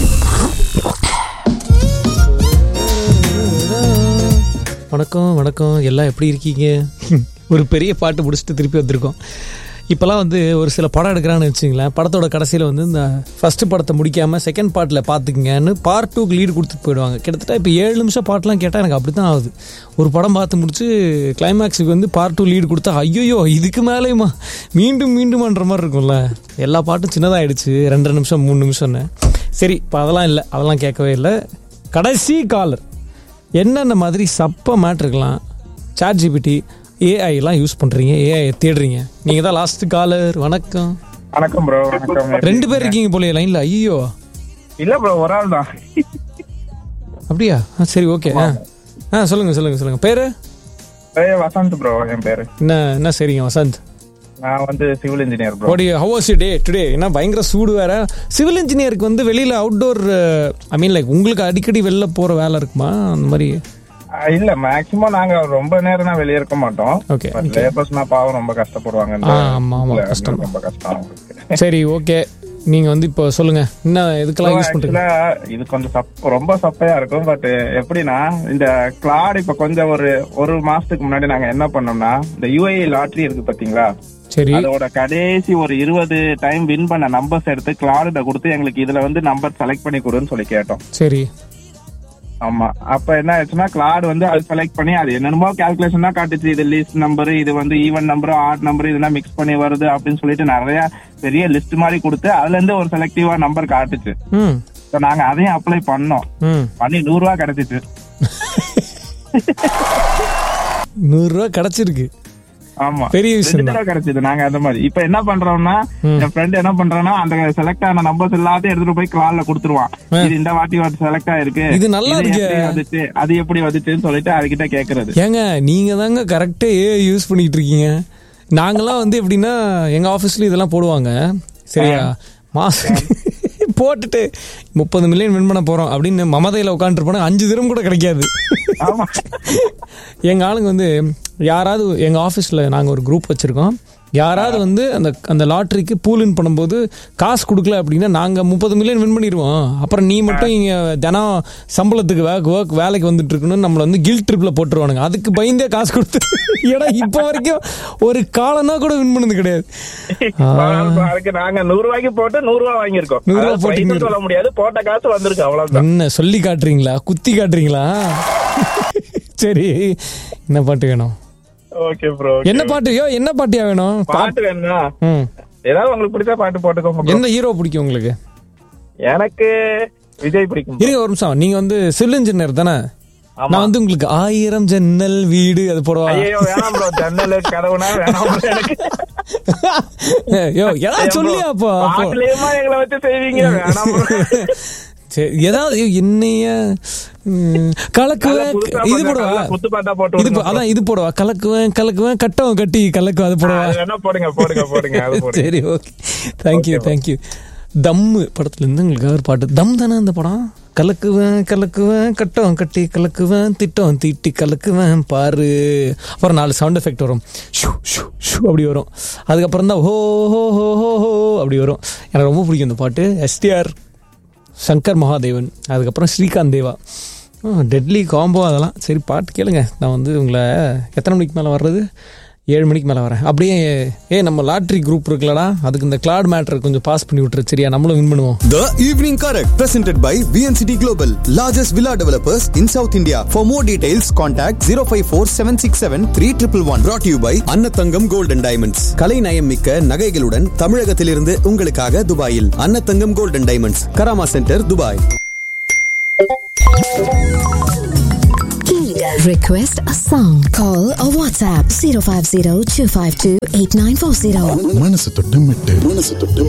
வணக்கம் வணக்கம் எல்லாம் எப்படி இருக்கீங்க ஒரு பெரிய பாட்டு முடிச்சுட்டு திருப்பி வந்திருக்கோம் இப்போலாம் வந்து ஒரு சில படம் எடுக்கிறான்னு வச்சுங்களேன் படத்தோட கடைசியில் வந்து இந்த ஃபஸ்ட்டு படத்தை முடிக்காமல் செகண்ட் பார்ட்டில் பார்த்துக்குங்கன்னு பார்ட் டூக்கு லீடு கொடுத்துட்டு போயிடுவாங்க கிட்டத்தட்ட இப்போ ஏழு நிமிஷம் பாட்டெலாம் கேட்டால் எனக்கு அப்படி தான் ஆகுது ஒரு படம் பார்த்து முடிச்சு கிளைமேக்ஸுக்கு வந்து பார்ட் டூ லீடு கொடுத்தா ஐயோயோ இதுக்கு மேலேயுமா மீண்டும் மீண்டும்ன்ற மாதிரி இருக்கும்ல எல்லா பாட்டும் சின்னதாகிடுச்சு ரெண்டரை நிமிஷம் மூணு நிமிஷம்னு சரி இப்போ அதெல்லாம் இல்லை அதெல்லாம் கேட்கவே இல்லை கடைசி காலர் என்னென்ன மாதிரி சப்ப மேட்ருக்கலாம் சாட் ஜிபிடி ஏஐலாம் யூஸ் பண்ணுறீங்க ஏஐ தேடுறீங்க நீங்கள் தான் லாஸ்ட் காலர் வணக்கம் வணக்கம் ப்ரோ வணக்கம் ரெண்டு பேர் இருக்கீங்க போலயே லைனில் ஐயோ இல்ல ப்ரோ ஒரு ஆள் தான் அப்படியா ஆ சரி ஓகே ஆ ஆ சொல்லுங்கள் சொல்லுங்கள் சொல்லுங்கள் பேர் பேர் வசந்த் ப்ரோ என் பேரு என்ன என்ன சரிங்க வசந்த் நான் வந்து சிவில் இன்ஜினியர் ப்ரோ ஓடி ஹவ் வாஸ் டே டுடே என்ன பயங்கர சூடு வேற சிவில் இன்ஜினியருக்கு வந்து வெளியில் அவுட்டோர் ஐ மீன் லைக் உங்களுக்கு அடிக்கடி வெளில போகிற வேலை இருக்குமா அந்த மாதிரி இல்ல மேக்சிமம் நாங்க ரொம்ப நேரம் தான் வெளியே இருக்க மாட்டோம் Okay, லேபர்ஸ்னா பாவம் ரொம்ப கஷ்டப்படுவாங்க ஆ, ஆமா, ஆமா, கஷ்டம். ரொம்ப கஷ்டம் அவங்களுக்கு சரி ஓகே நீங்கள் வந்து இப்போ சொல்லுங்கள் என்ன எதுக்கெல்லாம் யூஸ் பண்ணுறீங்க ஆக்சுவலா இது கொஞ்சம் சப் ரொம்ப சப்பையா இருக்கும் பட் எப்படின்னா இந்த கிளாட் இப்ப கொஞ்சம் ஒரு ஒரு மாசத்துக்கு முன்னாடி நாங்க என்ன பண்ணோம்னா இந்த யூஏ லாட்ரி இருக்கு பாத்தீங்களா சரி அதோட கடைசி ஒரு இருபது டைம் வின் பண்ண நம்பர்ஸ் எடுத்து கிளாடுட கொடுத்து எங்களுக்கு இதுல வந்து நம்பர் செலக்ட் பண்ணி கொடுன்னு சொல்லி கேட்டோம் சரி ஆமா அப்ப என்ன ஆச்சுன்னா கிளாட் வந்து அது செலக்ட் பண்ணி அது என்னென்னமோ கால்குலேஷன் தான் காட்டுச்சு இது லிஸ்ட் நம்பர் இது வந்து ஈவன் நம்பர் ஆட் நம்பர் இதெல்லாம் மிக்ஸ் பண்ணி வருது அப்படின்னு சொல்லிட்டு நிறைய பெரிய லிஸ்ட் மாதிரி கொடுத்து அதுல இருந்து ஒரு செலக்டிவா நம்பர் காட்டுச்சு ம் So நாங்க அதையும் அப்ளை பண்ணோம் ம் பண்ணி நூறு ரூபா கிடைச்சிச்சு நூறுரூவா கிடச்சிருக்கு ஆமா பெரிய விஷயம் ரெண்டு தடவை கிடைச்சது நாங்க அந்த மாதிரி இப்ப என்ன பண்றோம்னா என் ஃப்ரெண்ட் என்ன பண்றான்னா அந்த செலக்ட் ஆன நம்பர்ஸ் எல்லாத்தையும் எடுத்துட்டு போய் கிளால்ல கொடுத்துருவான் இது இந்த வாட்டி வாட்டி செலக்ட் ஆயிருக்கு இது நல்லா இது இருக்கே. எப்படி வந்துச்சு அது எப்படி வந்துச்சுன்னு சொல்லிட்டு அதுகிட்ட கேக்குறது ஏங்க நீங்க தாங்க கரெக்டா ஏ யூஸ் பண்ணிட்டு இருக்கீங்க நாங்கெல்லாம் வந்து எப்படின்னா எங்க ஆபீஸ்ல இதெல்லாம் போடுவாங்க சரியா மாசம் போட்டுட்டு முப்பது மில்லியன் வின் பண்ண போறோம் அப்படின்னு மமதையில உட்காந்துருப்போனா அஞ்சு தினம் கூட கிடைக்காது ஆமா எங்க ஆளுங்க வந்து யாராவது எங்க ஆஃபீஸில் நாங்கள் ஒரு குரூப் வச்சிருக்கோம் யாராவது வந்து அந்த அந்த லாட்ரிக்கு பூலின் பண்ணும்போது காசு கொடுக்கல அப்படின்னா நாங்கள் முப்பது மில்லியன் வின் பண்ணிடுவோம் அப்புறம் நீ மட்டும் இங்கே தினம் சம்பளத்துக்கு வே ஒர்க் வேலைக்கு வந்துட்டு இருக்கணும்னு நம்மளை வந்து கில் ட்ரிப்பில் போட்டுருவானுங்க அதுக்கு பயந்தே காசு கொடுத்து ஏன்னா இப்போ வரைக்கும் ஒரு காலனா கூட வின் பண்ணது கிடையாது அதுக்கு நாங்க நூறு ரூபாய்க்கு போட்டு நூறு ரூபாய் வாங்கியிருக்கோம் நூறு ரூபாய் அதாவது போட்டீங்க. price சொல்ல முடியாது போட்ட காசு வந்திருக்கு அவ்வளவுதான் என்ன சொல்லி காட்டுறீங்களா குத்தி காட்டுறீங்களா சரி என்ன பாட்டு வேணும் ஓகே ப்ரோ என்ன பாட்டு யோ என்ன பாட்டியா வேணும் பாட்டு பாட்டு வேணுமா ம் ஏதாவது உங்களுக்கு பிடிச்ச பாட்டு போட்டுக்கோங்க bro. எந்த ஹீரோ பிடிக்கும் உங்களுக்கு எனக்கு விஜய் பிடிக்கும் bro. இருங்க ஒரு நிமிஷம் நீங்க வந்து சிவில் இன்ஜினியர் தானே ஆமா. நான் வந்து உங்களுக்கு ஆயிரம் ஜன்னல் வீடு அது போடவா ஐயோ வேணாம் ப்ரோ ஜன்னல் கதவுனா வேணாம் bro எனக்கு யோ ஏதாவது சொல்லியா அப்போ அப்போ பாட்டுலயுமா எங்களை வச்சு செய்வீங்க வேணாம் bro. சரி ஏதாவது ஐயோ, என்னைய ம், கலக்குவேன் புதுசா இது கொஞ்சம் போடவா நல்லா குத்து பாட்டா போட்டு இது போ- விடுங்க bro. அதான் இது போடவா கலக்குவேன் கலக்குவேன் கட்டவன் கட்டி கலக்குவேன் அது போடவா அது வேணா போடுங்க போடுங்க போடுங்க அது போடுங்க சரி ஓகே தேங்க்யூ தேங்க்யூ தம்மு படத்துல இருந்து உங்களுக்கு ஒரு பாட்டு தம் தானே அந்த படம் கலக்குவேன் கலக்குவேன் கட்டம் கட்டி கலக்குவேன் திட்டம் தீட்டி கலக்குவேன் பாரு அப்புறம் நாலு சவுண்ட் எஃபெக்ட் வரும் ஷூ ஷூ ஷூ அப்படி வரும் அதுக்கப்புறம் தான் ஹோ ஹோ ஹோ ஹோ ஹோ அப்படி வரும் எனக்கு ரொம்ப பிடிக்கும் இந்த பாட்டு எஸ்டிஆர் சங்கர் மகாதேவன் அதுக்கப்புறம் ஸ்ரீகாந்த் தேவா டெட்லி காம்போ அதெல்லாம் சரி பாட்டு கேளுங்க நான் வந்து உங்களை எத்தனை மணிக்கு மேலே வர்றது ஏழு மணிக்கு மேலே வரேன் அப்படியே ஏ நம்ம லாட்ரி குரூப் இருக்குல்லடா அதுக்கு இந்த கிளாட் மேட்ரு கொஞ்சம் பாஸ் பண்ணி விட்டுரு சரியா நம்மளும் வின் பண்ணுவோம் The Evening Correct, presented by VNCT Global, largest villa developers in South India. For more details, contact 054 767 3111. Brought to you by அன்னத்தங்கம் Gold and Diamonds. கலை நயம் மிக்க நகைகளுடன் தமிழகத்திலிருந்து உங்களுக்காக துபாயில் Annathangam Gold and Diamonds, Karama centre Dubai Request a song. Call or WhatsApp 050 252 8940. மனசு தொட்டு மிட்டு மனசு தொட்டு